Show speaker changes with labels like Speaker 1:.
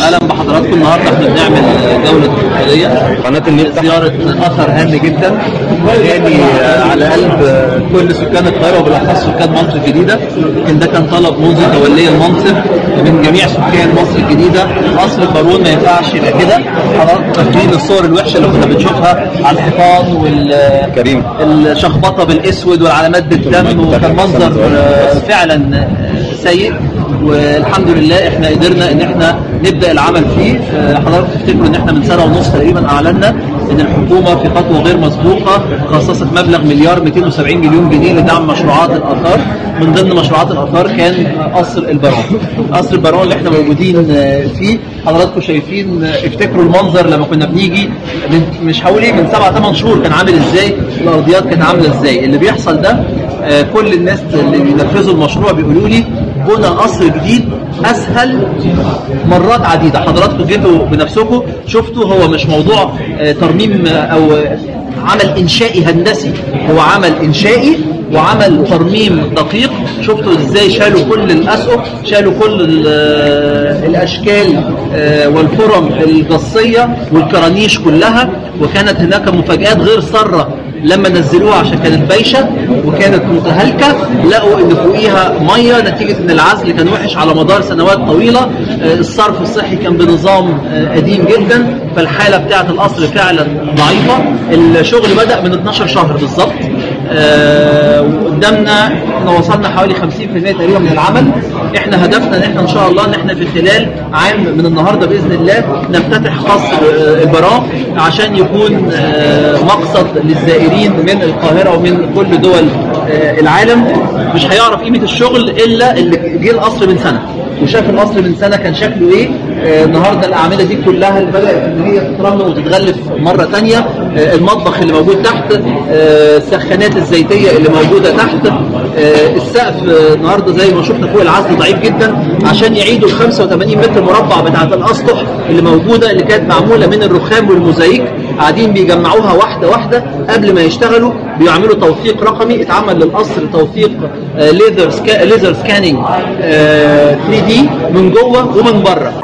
Speaker 1: اهلا بحضراتكم النهارده احنا بنعمل جوله تفضيليه
Speaker 2: قناة النيل تحت.
Speaker 1: زياره اثر هام جدا غالي آه، على قلب آه، كل سكان القاهره وبالاخص سكان مصر الجديده يمكن ده كان طلب منذ تولي المنصب من جميع سكان مصر الجديده قصر البارون ما ينفعش يبقى كده حضراتكم فاكرين الصور الوحشه اللي كنا بنشوفها على الحيطان وال
Speaker 2: كريم.
Speaker 1: الشخبطه بالاسود والعلامات بالدم وكان منظر آه، فعلا آه، سيء والحمد لله احنا قدرنا ان احنا نبدا العمل فيه آه، حضرتك تفتكروا ان احنا من سنه ونص تقريبا اعلنا ان الحكومه في خطوه غير مسبوقه خصصت مبلغ مليار 270 مليون جنيه لدعم مشروعات الاثار من ضمن مشروعات الاثار كان قصر البارون قصر البارون اللي احنا موجودين آه، فيه حضراتكم شايفين آه، افتكروا المنظر لما كنا بنيجي من مش هقول ايه من سبع ثمان شهور كان عامل ازاي الارضيات كانت عامله ازاي اللي بيحصل ده آه، كل الناس اللي بينفذوا المشروع بيقولوا لي بنى قصر جديد اسهل مرات عديده حضراتكم جيتوا بنفسكم شفتوا هو مش موضوع آه، ترميم آه، او آه، عمل انشائي هندسي هو عمل انشائي وعمل ترميم دقيق شفتوا ازاي شالوا كل الاسقف شالوا كل ال- آه، الاشكال آه، والفرم الجصيه والكرانيش كلها وكانت هناك مفاجات غير ساره لما نزلوها عشان كانت بايشه وكانت متهالكه لقوا ان فوقيها ميه نتيجه ان العزل كان وحش على مدار سنوات طويله آه، الصرف الصحي كان بنظام آه، قديم جدا فالحاله بتاعه القصر فعلا ضعيفه الشغل بدا من 12 شهر بالظبط آه، وقدامنا احنا وصلنا حوالي 50% تقريبا من العمل احنا هدفنا ان احنا ان شاء الله ان احنا في خلال عام من النهارده باذن الله نفتتح قصر آه، البراء عشان يكون آه، مقصد للزائرين من القاهره ومن كل دول آه، العالم مش هيعرف قيمه الشغل الا اللي جه القصر من سنه وشاف القصر من سنه كان شكله ايه آه، النهارده الاعمده دي كلها اللي بدات ان هي تترمم وتتغلف مره ثانيه المطبخ اللي موجود تحت آه، السخانات الزيتيه اللي موجوده تحت آه، السقف آه، النهارده زي ما شفنا فوق العزل ضعيف جدا عشان يعيدوا ال 85 متر مربع بتاعت الاسطح اللي موجوده اللي كانت معموله من الرخام والموزايك قاعدين بيجمعوها واحده واحده قبل ما يشتغلوا بيعملوا توثيق رقمي اتعمل للقصر توثيق ليزر سكا ليزر سكاننج 3 دي من جوه ومن بره